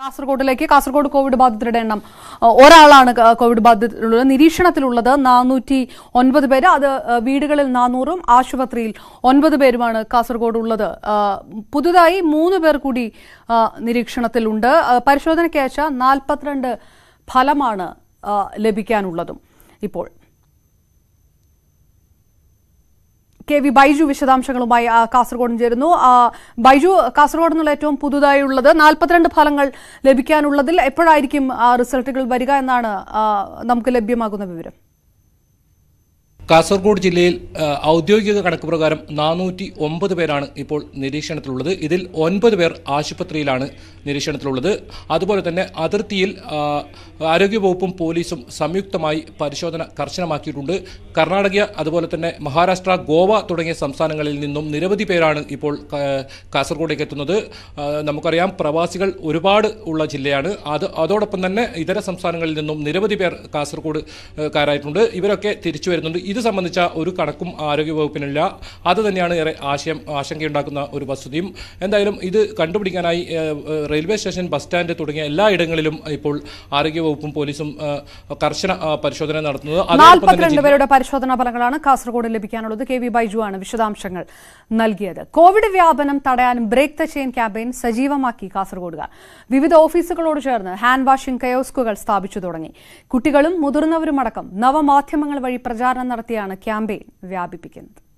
കാസർഗോഡിലേക്ക് Kasaragod Covid ബാധിതരുടെ എണ്ണം ആ, ഒരാളാണ് ക- കോവിഡ് ബാധിതരുള്ളത് നിരീക്ഷണത്തിലുള്ളത് നാനൂറ്റി ഒൻപത് പേര് അത് ആ, വീടുകളിൽ നാനൂറും ആശുപത്രിയിൽ ഒൻപത് പേരുമാണ് കാസർഗോഡ് ഉള്ളത് ആ, പുതുതായി മൂന്ന് പേർ കൂടി ആ, നിരീക്ഷണത്തിലുണ്ട് ആ, പരിശോധനയ്ക്ക് അയച്ച നാൽപ്പത്തിരണ്ട് ഫലമാണ് ആ, ലഭിക്കാനുള്ളതും ഇപ്പോൾ കെ വി ബൈജു വിശദാംശങ്ങളുമായി ആ, കാസർഗോഡ് ചേരുന്നു ആ, ബൈജു കാസർഗോഡ് നിന്നുള്ള ഏറ്റവും പുതുതായുള്ളത് നാൽപ്പത്തിരണ്ട് ഫലങ്ങൾ ലഭിക്കാനുള്ളതിൽ എപ്പോഴായിരിക്കും ആ റിസൾട്ടുകൾ വരിക എന്നാണ് ആ, നമുക്ക് ലഭ്യമാകുന്ന വിവരം കാസർഗോഡ് ജില്ലയിൽ ആ, ഔദ്യോഗിക കണക്ക് പ്രകാരം നാനൂറ്റി ഒമ്പത് പേരാണ് ഇപ്പോൾ നിരീക്ഷണത്തിലുള്ളത് ഇതിൽ ഒൻപത് പേർ ആശുപത്രിയിലാണ് നിരീക്ഷണത്തിലുള്ളത് അതുപോലെ തന്നെ അതിർത്തിയിൽ ആ, ആരോഗ്യവകുപ്പും പോലീസും സംയുക്തമായി പരിശോധന കർശനമാക്കിയിട്ടുണ്ട് കർണാടക അതുപോലെ തന്നെ മഹാരാഷ്ട്ര ഗോവ തുടങ്ങിയ സംസ്ഥാനങ്ങളിൽ നിന്നും നിരവധി പേരാണ് ഇപ്പോൾ കാ- കാസർഗോഡേക്ക് എത്തുന്നത് ആ, നമുക്കറിയാം പ്രവാസികൾ ഒരുപാട് ഉള്ള ജില്ലയാണ് അത് അതോടൊപ്പം തന്നെ ഇതര സംസ്ഥാനങ്ങളിൽ നിന്നും നിരവധി പേർ കാസർഗോഡ് ഏഹ്, കാരായിട്ടുണ്ട് ഇവരൊക്കെ തിരിച്ചു വരുന്നുണ്ട് ഇത് സംബന്ധിച്ച ഒരു കണക്കും ആരോഗ്യവകുപ്പിനില്ല അത് തന്നെയാണ് ഏറെ ആശയം ആശങ്കയുണ്ടാക്കുന്ന ഒരു വസ്തുതയും എന്തായാലും ഇത് കണ്ടുപിടിക്കാനായി ഏഹ്, ഏഹ്, റെയിൽവേ സ്റ്റേഷൻ ബസ് സ്റ്റാൻഡ് തുടങ്ങിയ എല്ലാ ഇടങ്ങളിലും ഇപ്പോൾ ആരോഗ്യവകുപ്പും പോലീസും ഏഹ്, കർശന ആ, പരിശോധന നടത്തുന്നത് അതോടൊപ്പം തന്നെ നാൽപ്പത്തിരണ്ട് ജില്ല- പേരുടെ പരിശോധനാ ഫലങ്ങളാണ് കാസർഗോഡ് ലഭിക്കാനുള്ളത് കെ വി ബൈജു ആണ് വിശദാംശങ്ങൾ നൽകിയത് കോവിഡ് വ്യാപനം തടയാൻ ബ്രേക്ക് ദ ചെയിൻ ക്യാമ്പയിൻ സജീവമാക്കി കാസർഗോഡുകാർ വിവിധ ഓഫീസുകളോട് ചേർന്ന് ഹാൻഡ് വാഷിംഗ് കയോസ്കുകൾ സ്ഥാപിച്ചു തുടങ്ങി കുട്ടികളും മുതിർന്നവരുമടക്കം നവമാധ്യമങ്ങൾ വഴി പ്രചാരണം നടത്തിയാണ് ക്യാമ്പയിൻ വ്യാപിപ്പിക്കുന്നത്